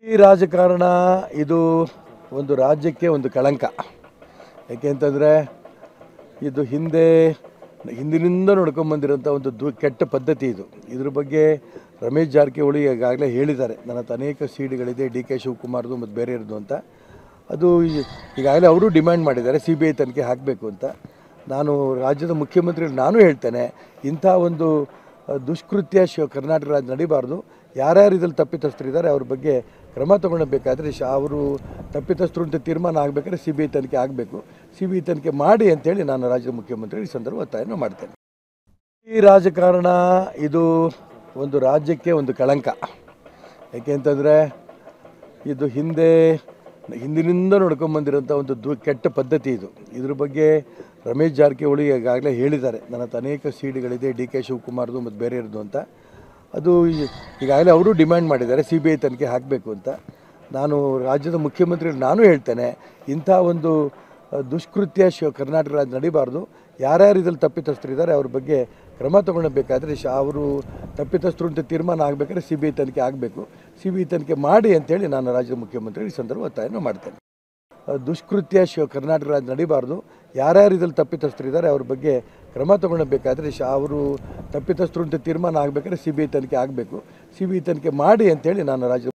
ಈ ರಾಜಕಾರಣ ಇದು ಒಂದು ರಾಜ್ಯಕ್ಕೆ ಒಂದು ಕಳಂಕ ಯಾಕೆ ಅಂತಂದರೆ ಇದು ಹಿಂದೆ ಹಿಂದಿನಿಂದ ನೋಡ್ಕೊಂಬಂದಿರೋಂಥ ಒಂದು ದು ಕೆಟ್ಟ ಪದ್ಧತಿ ಇದು ಇದ್ರ ಬಗ್ಗೆ ರಮೇಶ್ ಜಾರಕಿಹೊಳಿ ಈಗಾಗಲೇ ಹೇಳಿದ್ದಾರೆ ನನ್ನ ಹತ್ರ ಅನೇಕ ಸಿ ಡಿಗಳಿದೆ ಡಿ ಕೆ ಶಿವಕುಮಾರ್ದು ಮತ್ತು ಬೇರೆಯವ್ರದ್ದು ಅಂತ ಅದು ಈ- ಈಗಾಗಲೇ ಅವರು ಡಿಮ್ಯಾಂಡ್ ಮಾಡಿದ್ದಾರೆ ಸಿ ಬಿ ಐ ತನಿಖೆ ಹಾಕಬೇಕು ಅಂತ ನಾನು ರಾಜ್ಯದ ಮುಖ್ಯಮಂತ್ರಿ ನಾನು ಹೇಳ್ತೇನೆ ಇಂಥ ಒಂದು ಅಹ್, ದುಷ್ಕೃತ್ಯ ಶಿವ ಕರ್ನಾಟಕ ರಾಜ್ಯ ನಡಿಬಾರ್ದು ಯಾರ್ಯಾರು ಇದ್ರಲ್ಲಿ ತಪ್ಪಿತಸ್ಥರಿದ್ದಾರೆ ಅವ್ರ ಬಗ್ಗೆ ಕ್ರಮ ತಗೊಳ್ಬೇಕಾದ್ರೆ ಶಾ ಅವರು ತಪ್ಪಿತಸ್ಥರು ಅಂತ ತೀರ್ಮಾನ ಆಗಬೇಕಾದ್ರೆ ಸಿ ಬಿ ಐ ತನಿಖೆ ಆಗಬೇಕು ಸಿ ಬಿ ಐ ತನಿಖೆ ಮಾಡಿ ಅಂತೇಳಿ ನಾನು ರಾಜ್ಯದ ಮುಖ್ಯಮಂತ್ರಿ ಈ ಸಂದರ್ಭ ಒತ್ತಾಯನ ಮಾಡ್ತೇನೆ ಈ ರಾಜಕಾರಣ ಇದು ಒಂದು ರಾಜ್ಯಕ್ಕೆ ಒಂದು ಕಳಂಕ ಯಾಕೆ ಅಂತಂದರೆ ಇದು ಹಿಂದೆ ಹಿಂದಿನಿಂದ ನೋಡ್ಕೊಂಬಂದಿರೋಂಥ ಒಂದು ದು ಕೆಟ್ಟ ಪದ್ಧತಿ ಇದು ಇದ್ರ ಬಗ್ಗೆ ರಮೇಶ್ ಜಾರಕಿಹೊಳಿ ಈಗಾಗಲೇ ಹೇಳಿದ್ದಾರೆ ನನ್ನ ಹತ್ರ ಅನೇಕ ಸಿ ಡಿಗಳಿದೆ ಡಿ ಕೆ ಶಿವಕುಮಾರ್ದು ಮತ್ತು ಬೇರೆಯವ್ರದ್ದು ಅಂತ ಅದು ಈ- ಈಗಾಗಲೇ ಅವರು ಡಿಮ್ಯಾಂಡ್ ಮಾಡಿದ್ದಾರೆ ಸಿ ಬಿ ಐ ತನಿಖೆ ಹಾಕಬೇಕು ಅಂತ ನಾನು ರಾಜ್ಯದ ಮುಖ್ಯಮಂತ್ರಿ ನಾನು ಹೇಳ್ತೇನೆ ಇಂಥ ಒಂದು ಅಹ್, ದುಷ್ಕೃತ್ಯ ಶಿವ ಕರ್ನಾಟಕ ರಾಜ್ಯ ನಡಿಬಾರ್ದು ಯಾರ್ಯಾರು ಇದ್ರಲ್ಲಿ ತಪ್ಪಿತಸ್ಥರಿದ್ದಾರೆ ಅವ್ರ ಬಗ್ಗೆ ಕ್ರಮ ತಗೊಳ್ಬೇಕಾದ್ರೆ ಶಾ ಅವರು ತಪ್ಪಿತಸ್ಥರು ಅಂತ ತೀರ್ಮಾನ ಆಗಬೇಕಾದ್ರೆ ಸಿ ಬಿ ಐ ತನಿಖೆ ಆಗಬೇಕು ಸಿ ಬಿ ಐ ತನಿಖೆ ಮಾಡಿ ಅಂತೇಳಿ ನಾನು ರಾಜ್ಯದ ಮುಖ್ಯಮಂತ್ರಿ ಈ ಸಂದರ್ಭ ಒತ್ತಾಯನ ಮಾಡ್ತೇನೆ ಅಹ್, ದುಷ್ಕೃತ್ಯ ಶಿವ ಕರ್ನಾಟಕ ರಾಜ್ಯ ನಡಿಬಾರ್ದು ಯಾರ್ಯಾರು ಇದ್ರಲ್ಲಿ ತಪ್ಪಿತಸ್ಥರಿದ್ದಾರೆ ಅವ್ರ ಬಗ್ಗೆ ಕ್ರಮ ತಗೊಳ್ಬೇಕಾದ್ರೆ ಶಾ ಅವರು ತಪ್ಪಿತಸ್ಥರು ಅಂತ ತೀರ್ಮಾನ ಆಗಬೇಕಾದ್ರೆ ಸಿ ಬಿ ಐ ತನಿಖೆ ಆಗಬೇಕು ಸಿ ಬಿ ಐ ತನಿಖೆ ಮಾಡಿ ಅಂತೇಳಿ ನಾನು ರಾಜ್ಯ